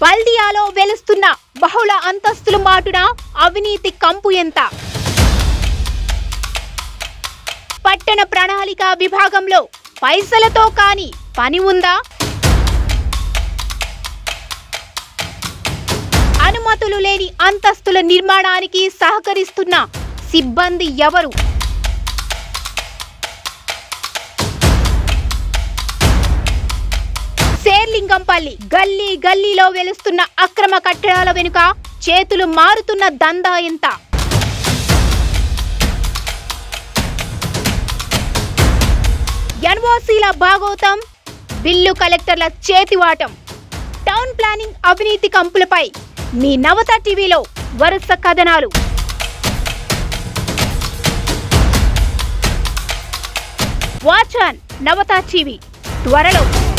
బల్దియాలో వెలుస్తున్న బహుళ అంతస్తుల మాటున అవినీతి కంపు ఎంత పట్టణ ప్రణాళిక విభాగంలో పైసలతో కాని పని ఉందా అనుమతులు లేని అంతస్తుల నిర్మాణానికి సహకరిస్తున్న సిబ్బంది ఎవరు శేర్లింగంపల్లి గల్లీ గల్లీలో వెలుస్తున్న అక్రమ కట్టడాల వెనుక చేతులు మారుతున్న దందా ఎంత ఎన్ఓసీల భాగోతం బిల్లు కలెక్టర్ల చేతివాటం టౌన్ ప్లానింగ్ అవినీతి కంపులపై మీ నవత టీవీలో వరుస కథనాలు వాచ్ ఆన్ నవత టీవీ త్వరలో